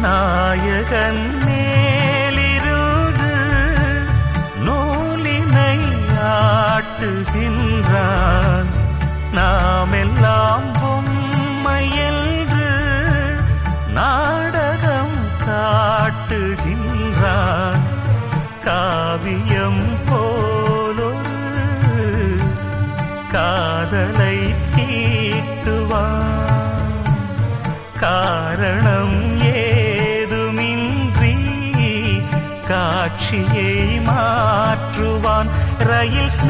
நாயகன் மேலிருந்து நூலினை ஆட்டுகின்றான் நாம் எல்லாம் பொம்மை என்று நாடகம் காட்டுகின்றான் காவியம் போலொரு காதலை தீட்டுவான் காரணம் ஏதுமின்றி காட்சியை மாற்றுவான் ரயில்